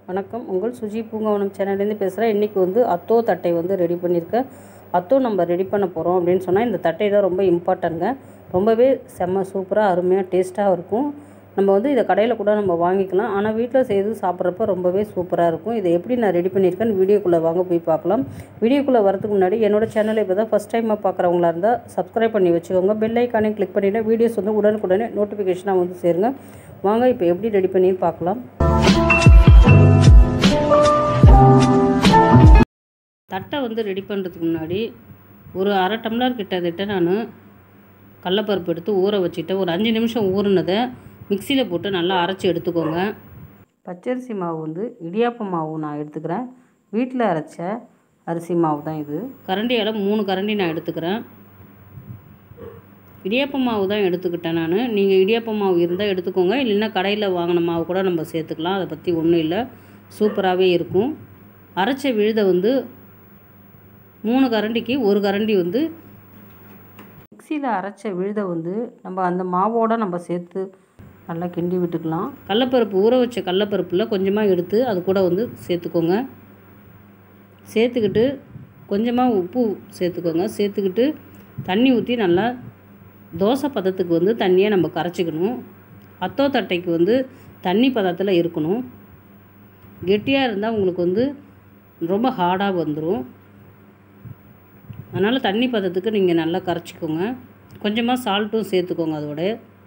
வணக்கம் உங்கள் சுஜி பூங்காவனம் சேனல்லேருந்து பேசுகிறேன் இன்றைக்கி வந்து அத்தோ தட்டை வந்து ரெடி பண்ணியிருக்கேன் அத்தோ நம்ம ரெடி பண்ண போகிறோம் அப்படின்னு சொன்னால் இந்த தட்டை தான் ரொம்ப இம்பார்ட்டன்ங்க ரொம்பவே செம்ம சூப்பராக அருமையாக டேஸ்ட்டாக இருக்கும் நம்ம வந்து இதை கடையில் கூட நம்ம வாங்கிக்கலாம் ஆனால் வீட்டில் செய்து சாப்பிட்றப்ப ரொம்பவே சூப்பராக இருக்கும் இதை எப்படி நான் ரெடி பண்ணியிருக்கேன்னு வீடியோக்குள்ளே வாங்க போய் பார்க்கலாம் வீடியோக்குள்ளே வரதுக்கு முன்னாடி என்னோட சேனலை இப்போ தான் ஃபஸ்ட் டைமாக பார்க்குறவங்களா இருந்தால் சப்ஸ்கிரைப் பண்ணி வச்சுக்கோங்க பெல் ஐக்கானே கிளிக் பண்ணிவிட்டு வீடியோஸ் வந்து உடனுக்குடனே நோட்டிஃபிகேஷனாக வந்து சேருங்க வாங்க இப்போ எப்படி ரெடி பண்ணி பார்க்கலாம் தட்டை வந்து ரெடி பண்ணுறதுக்கு முன்னாடி ஒரு அரை டம்ளர் கிட்டத்தட்ட நான் கடலப்பருப்பு எடுத்து ஊற வச்சுட்டு ஒரு அஞ்சு நிமிஷம் ஊறினதை மிக்சியில் போட்டு நல்லா அரைச்சி எடுத்துக்கோங்க பச்சரிசி மாவு வந்து இடியாப்ப மாவு நான் எடுத்துக்கிறேன் வீட்டில் அரைச்ச அரிசி மாவு தான் இது கரண்டியால் மூணு கரண்டி நான் எடுத்துக்கிறேன் இடியாப்ப மாவு தான் எடுத்துக்கிட்டேன் நான் நீங்கள் இடியாப்ப மாவு இருந்தால் எடுத்துக்கோங்க இல்லைன்னா கடையில் வாங்கின மாவு கூட நம்ம சேர்த்துக்கலாம் அதை பற்றி ஒன்றும் இல்லை சூப்பராகவே இருக்கும் அரைச்ச விழுதை வந்து மூணு கரண்டிக்கு ஒரு கரண்டி வந்து மிக்சியில் அரைச்ச விழுதை வந்து நம்ம அந்த மாவோடு நம்ம சேர்த்து நல்லா கிண்டி விட்டுக்கலாம் கடலப்பருப்பு ஊற வச்ச கடலப்பருப்பில் கொஞ்சமாக எடுத்து அது கூட வந்து சேர்த்துக்கோங்க சேர்த்துக்கிட்டு கொஞ்சமாக உப்பு சேர்த்துக்கோங்க சேர்த்துக்கிட்டு தண்ணி ஊற்றி நல்லா தோசை பதத்துக்கு வந்து தண்ணியை நம்ம கரைச்சிக்கணும் அத்தோ தட்டைக்கு வந்து தண்ணி பதத்தில் இருக்கணும் கெட்டியாக இருந்தால் உங்களுக்கு வந்து ரொம்ப ஹார்டாக வந்துடும் அதனால் தண்ணி பதத்துக்கு நீங்கள் நல்லா கரைச்சிக்கோங்க கொஞ்சமாக சால்ட்டும் சேர்த்துக்கோங்க அதோட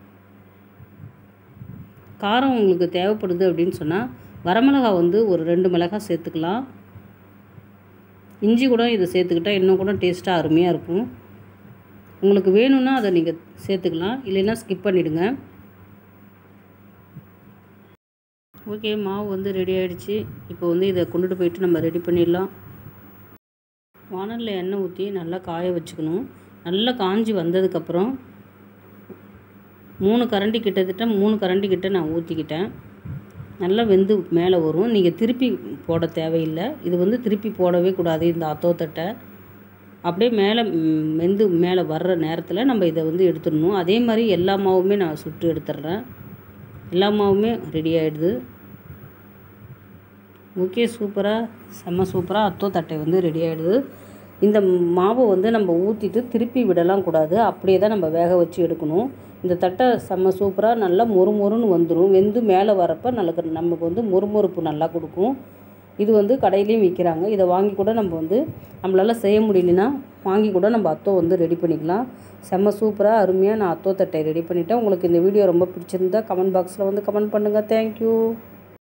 காரம் உங்களுக்கு தேவைப்படுது அப்படின்னு சொன்னால் வரமிளகா வந்து ஒரு ரெண்டு மிளகாய் சேர்த்துக்கலாம் இஞ்சி கூட இதை சேர்த்துக்கிட்டால் இன்னும் கூட டேஸ்ட்டாக அருமையாக இருக்கும் உங்களுக்கு வேணும்னா அதை நீங்கள் சேர்த்துக்கலாம் இல்லைன்னா ஸ்கிப் பண்ணிவிடுங்க ஓகே மாவு வந்து ரெடி ஆகிடுச்சு இப்போ வந்து இதை கொண்டுட்டு போயிட்டு நம்ம ரெடி பண்ணிடலாம் வானலில் எண்ணெய் ஊற்றி நல்லா காய வச்சுக்கணும் நல்லா காஞ்சி வந்ததுக்கப்புறம் மூணு கரண்டி கிட்டத்தட்ட மூணு கரண்டி கிட்ட நான் ஊற்றிக்கிட்டேன் நல்லா வெந்து மேலே வரும் நீங்கள் திருப்பி போட தேவையில்லை இது வந்து திருப்பி போடவே கூடாது இந்த அத்தோத்தட்டை அப்படியே மேலே வெந்து மேலே வர்ற நேரத்தில் நம்ம இதை வந்து எடுத்துடணும் அதே மாதிரி எல்லா மாவுமே நான் சுட்டு எடுத்துடுறேன் எல்லா மாவுமே ரெடி ஆகிடுது ஓகே சூப்பராக செம்ம சூப்பராக அத்தோ தட்டை வந்து ரெடி ஆகிடுது இந்த மாவை வந்து நம்ம ஊற்றிட்டு திருப்பி விடலாம் கூடாது அப்படியே தான் நம்ம வேக வச்சு எடுக்கணும் இந்த தட்டை செம்ம சூப்பராக நல்லா மொறுமொறுன்னு வந்துடும் வெந்து மேலே வரப்போ நல்ல நமக்கு வந்து மொறுமொறுப்பு நல்லா கொடுக்கும் இது வந்து கடையிலையும் விற்கிறாங்க இதை வாங்கி கூட நம்ம வந்து நம்மளால் செய்ய முடியலனா வாங்கி கூட நம்ம அத்தோ வந்து ரெடி பண்ணிக்கலாம் செம்ம சூப்பராக அருமையாக நான் அத்தோ தட்டை ரெடி பண்ணிவிட்டேன் உங்களுக்கு இந்த வீடியோ ரொம்ப பிடிச்சிருந்தா கமெண்ட் பாக்ஸில் வந்து கமெண்ட் பண்ணுங்கள் தேங்க்யூ